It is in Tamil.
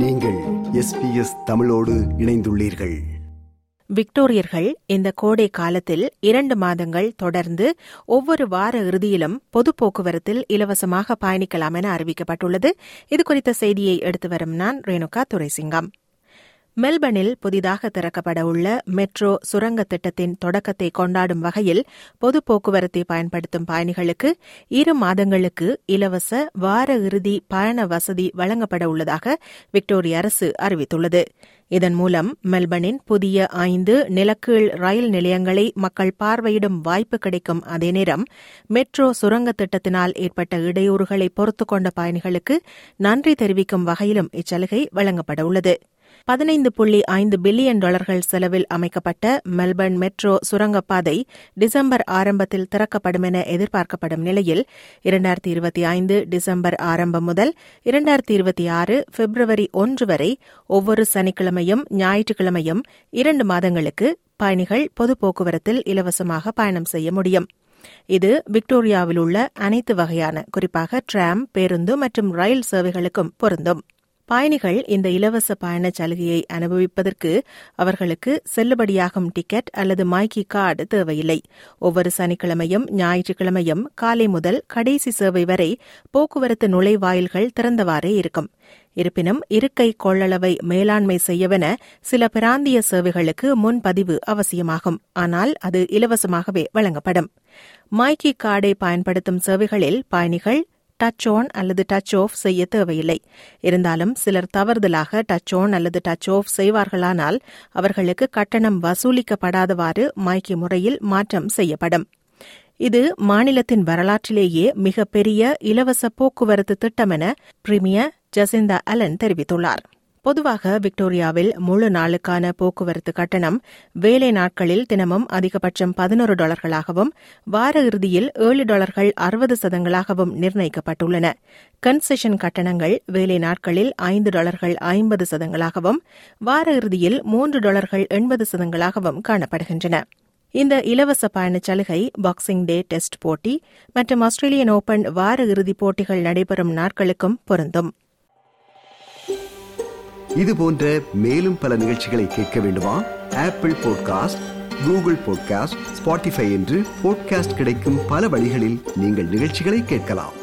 நீங்கள் எஸ்பிஎஸ் தமிழோடு இணைந்துள்ளீர்கள் விக்டோரியர்கள் இந்த கோடை காலத்தில் இரண்டு மாதங்கள் தொடர்ந்து ஒவ்வொரு வார இறுதியிலும் பொது போக்குவரத்தில் இலவசமாக பயணிக்கலாம் என அறிவிக்கப்பட்டுள்ளது இதுகுறித்த செய்தியை எடுத்து வரும் நான் ரேணுகா துரைசிங்கம் மெல்பர்னில் புதிதாக திறக்கப்பட உள்ள மெட்ரோ சுரங்க திட்டத்தின் தொடக்கத்தை கொண்டாடும் வகையில் பொது போக்குவரத்தை பயன்படுத்தும் பயணிகளுக்கு இரு மாதங்களுக்கு இலவச வார இறுதி பயண வசதி வழங்கப்பட உள்ளதாக விக்டோரிய அரசு அறிவித்துள்ளது இதன் மூலம் மெல்பர்னின் புதிய ஐந்து நிலக்கீழ் ரயில் நிலையங்களை மக்கள் பார்வையிடும் வாய்ப்பு கிடைக்கும் அதே நேரம் மெட்ரோ சுரங்க திட்டத்தினால் ஏற்பட்ட இடையூறுகளை பொறுத்துக் கொண்ட பயணிகளுக்கு நன்றி தெரிவிக்கும் வகையிலும் இச்சலுகை வழங்கப்பட உள்ளது பதினைந்து புள்ளி ஐந்து பில்லியன் டாலர்கள் செலவில் அமைக்கப்பட்ட மெல்பர்ன் மெட்ரோ சுரங்கப்பாதை டிசம்பர் ஆரம்பத்தில் திறக்கப்படும் என எதிர்பார்க்கப்படும் நிலையில் இரண்டாயிரத்தி இருபத்தி ஐந்து டிசம்பர் ஆரம்பம் முதல் இரண்டாயிரத்தி இருபத்தி ஆறு பிப்ரவரி ஒன்று வரை ஒவ்வொரு சனிக்கிழமையும் ஞாயிற்றுக்கிழமையும் இரண்டு மாதங்களுக்கு பயணிகள் பொது போக்குவரத்தில் இலவசமாக பயணம் செய்ய முடியும் இது விக்டோரியாவில் உள்ள அனைத்து வகையான குறிப்பாக டிராம் பேருந்து மற்றும் ரயில் சேவைகளுக்கும் பொருந்தும் பயணிகள் இந்த இலவச பயணச் சலுகையை அனுபவிப்பதற்கு அவர்களுக்கு செல்லுபடியாகும் டிக்கெட் அல்லது மைக்கி கார்டு தேவையில்லை ஒவ்வொரு சனிக்கிழமையும் ஞாயிற்றுக்கிழமையும் காலை முதல் கடைசி சேவை வரை போக்குவரத்து நுழைவாயில்கள் திறந்தவாறே இருக்கும் இருப்பினும் இருக்கை கொள்ளளவை மேலாண்மை செய்யவென சில பிராந்திய சேவைகளுக்கு முன்பதிவு அவசியமாகும் ஆனால் அது இலவசமாகவே வழங்கப்படும் மைக்கி கார்டை பயன்படுத்தும் சேவைகளில் பயணிகள் டச் ஆன் அல்லது டச் ஆஃப் செய்ய தேவையில்லை இருந்தாலும் சிலர் தவறுதலாக டச் ஆன் அல்லது டச் ஆஃப் செய்வார்களானால் அவர்களுக்கு கட்டணம் வசூலிக்கப்படாதவாறு மைக்கி முறையில் மாற்றம் செய்யப்படும் இது மாநிலத்தின் வரலாற்றிலேயே மிகப்பெரிய இலவச போக்குவரத்து திட்டம் என பிரிமியர் ஜசிந்தா அலன் தெரிவித்துள்ளார் பொதுவாக விக்டோரியாவில் முழு நாளுக்கான போக்குவரத்து கட்டணம் வேலை நாட்களில் தினமும் அதிகபட்சம் பதினோரு டாலர்களாகவும் வார இறுதியில் ஏழு டாலர்கள் அறுபது சதங்களாகவும் நிர்ணயிக்கப்பட்டுள்ளன கன்செஷன் கட்டணங்கள் வேலை நாட்களில் ஐந்து டாலர்கள் ஐம்பது சதங்களாகவும் வார இறுதியில் மூன்று டாலர்கள் எண்பது சதங்களாகவும் காணப்படுகின்றன இந்த இலவச பயணச் சலுகை பாக்ஸிங் டே டெஸ்ட் போட்டி மற்றும் ஆஸ்திரேலியன் ஓபன் வார இறுதிப் போட்டிகள் நடைபெறும் நாட்களுக்கும் பொருந்தும் இது போன்ற மேலும் பல நிகழ்ச்சிகளை கேட்க வேண்டுமா Apple podcast Google podcast Spotify என்று பாட்காஸ்ட் கிடைக்கும் பல வழிகளில் நீங்கள் நிகழ்ச்சிகளை கேட்கலாம்